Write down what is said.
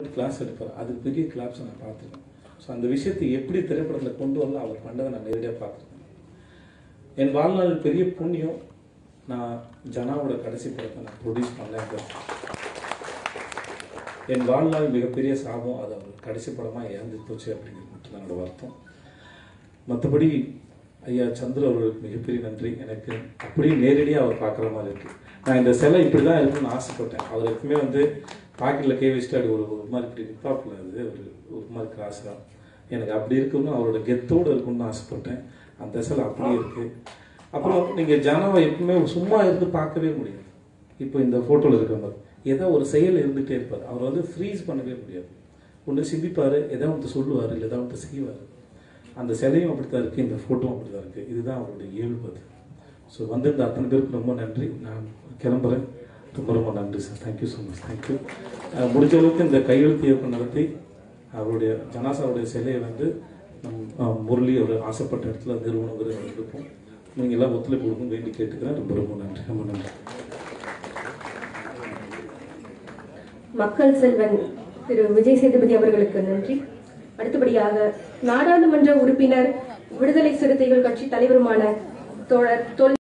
class எடுப்பார் அதுக்கு பெரிய கிளாப்ஸை நான் பார்த்துருக்கேன் ஸோ அந்த விஷயத்தை எப்படி திரைப்படத்தில் கொண்டு வரலாம் அவர் பண்ணதை நான் நேரடியாக பார்த்துருக்கேன் என் வாழ்நாள் பெரிய புண்ணியம் நான் ஜனாவோட கடைசி படத்தை நான் ப்ரொடியூஸ் பண்ணல என் வாழ்நாள் மிகப்பெரிய சாபம் அது அவர் கடைசி படமாக இறந்து போச்சு அப்படிங்கிறது மட்டும் தான் என்னோட வருத்தம் மற்றபடி ஐயா சந்திர அவர்களுக்கு மிகப்பெரிய நன்றி எனக்கு அப்படியே நேரடியாக அவர் பார்க்குற மாதிரி இருக்கு நான் இந்த சிலை இப்படி தான் இருக்கும்னு ஆசைப்பட்டேன் அவர் எப்பவுமே வந்து பாக்கெட்டில் கை வச்சுட்டு அப்படி ஒரு ஒரு மாதிரி இப்படி நிப்பாப்பில் அது ஒரு ஒரு மாதிரி கிராஸாக எனக்கு அப்படி இருக்கணும்னு அவரோட கெத்தோடு இருக்கணும்னு ஆசைப்பட்டேன் அந்த சிலை அப்படியே இருக்கு அப்புறம் நீங்கள் ஜனாவை எப்பவுமே சும்மா இருந்து பார்க்கவே முடியாது இப்போ இந்த ஃபோட்டோவில் இருக்கிற மாதிரி ஏதோ ஒரு செயல் இருந்துகிட்டே இருப்பார் அவர் வந்து ஃப்ரீஸ் பண்ணவே முடியாது ஒன்று சிந்திப்பார் எதோ ஒன்று சொல்லுவார் இல்லை ஏதாவது ஒன்று செய்வார் அந்த சிலையும் அப்படித்தான் இருக்குது இந்த ஃபோட்டோவும் அப்படி தான் இருக்குது இதுதான் அவருடைய இயல்பு அது ஸோ வந்திருந்த அத்தனை பேருக்கு ரொம்ப நன்றி நான் கிளம்புறேன் ரொம்ப ரொம்ப நன்றி sir thank you so much thank you முடிஞ்ச அளவுக்கு இந்த கையெழுத்து இயக்கம் நடத்தி அவருடைய ஜனாசாவுடைய சிலையை வந்து நம் அஹ், முரளி அவர் ஆசைப்பட்ட இடத்துல நிறுவனங்கிறது இருக்கும் நீங்கள் எல்லாம் ஒத்துழைப்பு கொடுக்கும் வேண்டி கேட்டுக்கிறேன் ரொம்ப ரொம்ப நன்றி ரொம்ப நன்றி மக்கள் செல்வன் திரு விஜய் சேதுபதி அவர்களுக்கு நன்றி அடுத்தபடியாக நாடாளுமன்ற உறுப்பினர் விடுதலை சிறுத்தைகள் கட்சி தலைவருமான தோழர் தொல்